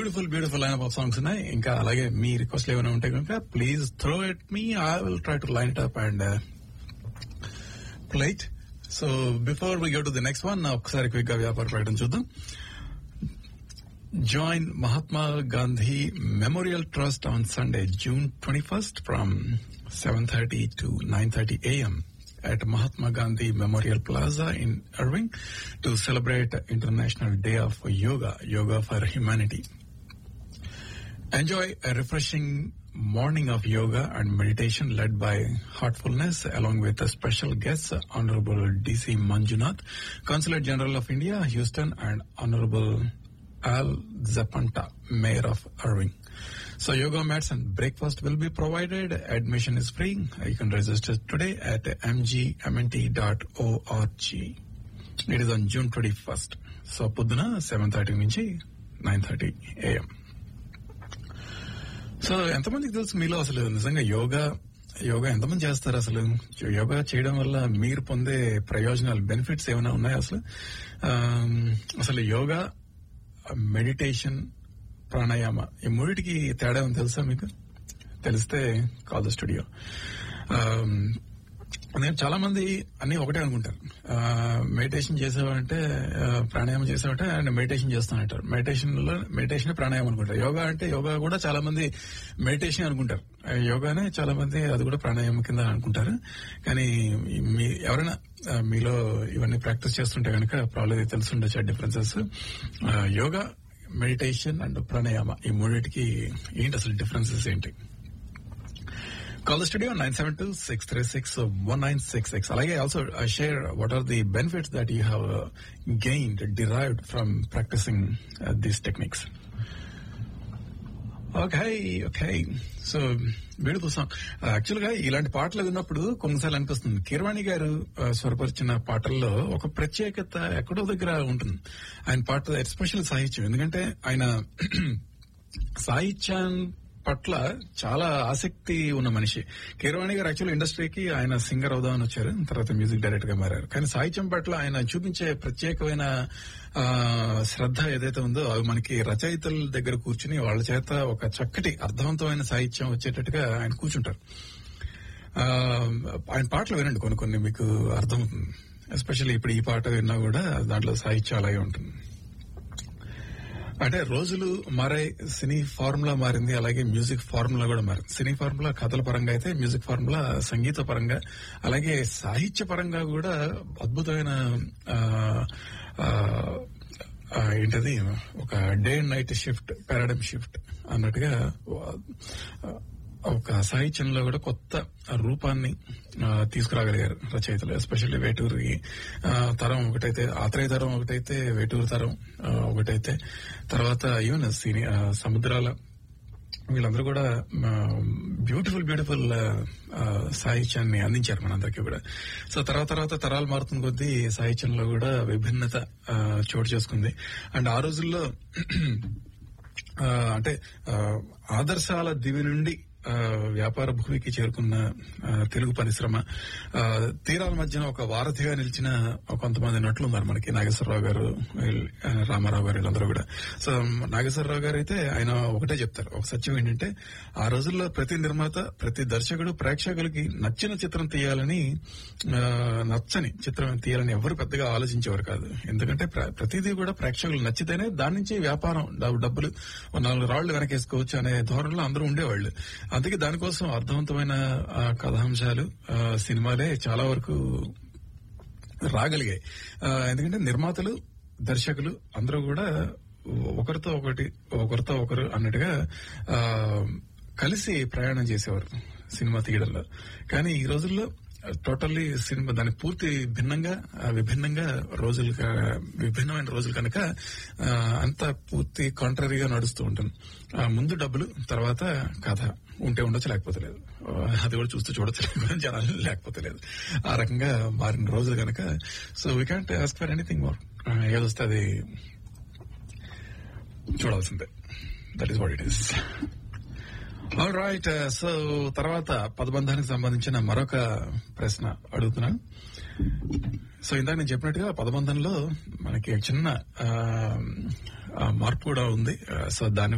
Beautiful beautiful line of songs ఉన్నాయి ఇంకా అలాగే మీ రిక్వెస్ట్ ఏమైనా ఉంటే కనుక please throw at me I will try to line it up and play it so before we go to the next one ఒకసారి quick గా వ్యాపార ప్రకటన చూద్దాం Join Mahatma Gandhi Memorial Trust on Sunday, June 21st from 7.30 to 9.30 a.m. at Mahatma Gandhi Memorial Plaza in Irving to celebrate International Day of Yoga, Yoga for Humanity. Enjoy a refreshing morning of yoga and meditation led by Heartfulness along with a special guest, Honorable DC Manjunath, Consulate General of India, Houston, and Honorable Al Zapanta, Mayor of Irving. So yoga mats and breakfast will be provided. Admission is free. You can register today at mgmnt.org. It is on June 21st. So పొద్దున seven thirty నుంచి nine thirty AM so ఎంతమందికి తెలుసు మీలో అసలు నిజంగా యోగా యోగా ఎంతమంది చేస్తారు అసలు యోగా చేయడం వల్ల మీరు పొందే ప్రయోజనాలు బెనిఫిట్స్ ఏమైనా ఉన్నాయా అసలు ఆమ్, అసలు యోగా మెడిటేషన్ ప్రాణాయామ ఈ మూడిటికి తేడా ఉంది తెలుసా మీకు తెలిస్తే కాల్ ద స్టూడియో నేను చాలా మంది అన్ని ఒకటే అనుకుంటారు మెడిటేషన్ చేసావంటే ఆ, ప్రాణాయామం చేసావంటే అండ్ మెడిటేషన్ చేస్తానంటారు మెడిటేషన్ లో మెడిటేషన్ ప్రాణాయామం అనుకుంటారు యోగా అంటే యోగా కూడా చాలా మంది మెడిటేషన్ అనుకుంటారు ఆ, యోగానే చాలా మంది అది కూడా ప్రాణాయామం కింద అనుకుంటారు కానీ మీ ఎవరైనా ఆ, మీలో ఇవన్నీ ప్రాక్టీస్ చేస్తుంటే కనుక ప్రాబ్లం తెలుసుండొచ్చు డిఫరెన్సెస్ యోగా మెడిటేషన్ అండ్ ప్రాణాయామ ఈ మూడింటికి ఏంటి అసలు డిఫరెన్సెస్ ఏంటి Call the studio on 972-636-1966. అలాగే also share what are the benefits that you have gained derived from practicing these techniques okay okay so beautiful song actual గా ఇలాంటి పాటలు విన్నప్పుడు కొన్నిసార్లు అనిపిస్తుంది కీరవాణి గారు uh, స్వరపరిచిన పాటల్లో ఒక ప్రత్యేకత ఎక్కడో దగ్గర ఉంటుంది ఆయన పాట ఎస్పెషల్ సాహిత్యం ఎందుకంటే ఆయన సాహిత్యం పట్ల చాలా ఆసక్తి ఉన్న మనిషి కీరవాణి గారు యాక్చువల్ ఇండస్ట్రీకి ఆయన సింగర్ అవుదామని వచ్చారు తర్వాత మ్యూజిక్ డైరెక్టర్ గా మారారు కానీ సాహిత్యం పట్ల ఆయన చూపించే ప్రత్యేకమైన ఆ, శ్రద్ధ ఏదైతే ఉందో అవి మనకి రచయితల దగ్గర కూర్చుని వాళ్ళ చేత ఒక చక్కటి అర్థవంతమైన సాహిత్యం వచ్చేటట్టుగా ఆయన కూర్చుంటారు ఆ, ఆయన పాటలు వినండి కొన్ని కొన్ని మీకు అర్థమవుతుంది ఎస్పెషల్లీ ఇప్పుడు ఈ పాట విన్నా కూడా దాంట్లో సాహిత్యం అలాగే ఉంటుంది అంటే రోజులు మారాయి సినీ ఫార్ములా మారింది అలాగే మ్యూజిక్ ఫార్ములా కూడా మారింది సినీ ఫార్ములా కథల పరంగా అయితే మ్యూజిక్ ఫార్ములా సంగీత పరంగా అలాగే సాహిత్య పరంగా కూడా అద్భుతమైన ఆ, ఆ, ఆ, ఏంటది ఒక day and night shift paradigm shift అన్నట్టుగా ఆ, ఒక సాహిత్యంలో కూడా కొత్త రూపాన్ని ఆ, తీసుకురాగలిగారు రచయితలు ఎస్పెషల్లీ వేటూరి ఆ, తరం ఒకటైతే ఆత్రేయ తరం ఒకటైతే వేటూరు తరం ఆ, ఒకటైతే తర్వాత ఈవెన్ సినీ ఆ, సముద్రాల వీళ్ళందరూ కూడా బ్యూటిఫుల్ బ్యూటిఫుల్ సాహిత్యాన్ని అందించారు మనందరికీ కూడా సో తర్వాత తర్వాత తరాలు మారుతున్న కొద్దీ సాహిత్యంలో కూడా విభిన్నత ఆ, చోటు చేసుకుంది అండ్ ఆ రోజుల్లో ఆ, అంటే ఆ, ఆదర్శాల దివి నుండి ఆ, వ్యాపార భూమికి చేరుకున్న ఆ, తెలుగు పరిశ్రమ ఆ, తీరాల మధ్యన ఒక వారధిగా నిలిచిన కొంతమంది నటులు ఉన్నారు మనకి నాగేశ్వరరావు గారు వీళ్ళు, ఆ, రామారావు గారు వీళ్ళందరూ కూడా సో నాగేశ్వరరావు గారు అయితే ఆయన ఒకటే చెప్తారు ఒక సత్యం ఏంటంటే ఆ రోజుల్లో ప్రతి నిర్మాత ప్రతి దర్శకుడు ప్రేక్షకులకి నచ్చిన చిత్రం తీయాలని ఆ, నచ్చని చిత్రం తీయాలని ఎవరు పెద్దగా ఆలోచించేవారు కాదు ఎందుకంటే ప్ర- ప్రతిదీ కూడా ప్రేక్షకులు నచ్చితేనే దాని నుంచి వ్యాపారం డబ్బు- డబ్బులు ఓ నాలుగు రాళ్లు వెనకేసుకోవచ్చు అనే ధోరణిలో అందరూ ఉండేవాళ్ళు అందుకే దానికోసం అర్థవంతమైన ఆ, కథాంశాలు ఆ, సినిమాలే చాలా వరకు రాగలిగాయి ఆ, ఎందుకంటే నిర్మాతలు దర్శకులు అందరూ కూడా ఒకరితో ఒకటి ఒకరితో ఒకరు అన్నట్టుగా ఆ, కలిసి ప్రయాణం చేసేవారు సినిమా తీయడంలో కానీ ఈ రోజుల్లో టోటల్లీ సినిమా దాని పూర్తి భిన్నంగా ఆ, విభిన్నంగా రోజులు క- విభిన్నమైన రోజులు కనుక ఆ, అంతా పూర్తి కాంట్రరీగా నడుస్తూ ఉంటుంది ఆ, ముందు డబ్బులు తర్వాత కథ ఉంటే ఉండొచ్చు లేకపోతే లేదు ఆ, అది కూడా చూస్తూ చూడొచ్చు లేకపోతే జనాలు లేకపోతే లేదు ఆ రకంగా మారిన రోజులు కనుక so we can't ask for anything more ఏదొస్తే అది చూడాల్సిందే that is what it is all right so తర్వాత పదబంధానికి సంబంధించిన మరొక ప్రశ్న అడుగుతున్నాను సో ఇందాక నేను చెప్పినట్టుగా పదబంధంలో మనకి చిన్న ఆ, ఆ, మార్పు కూడా ఉంది సో దాని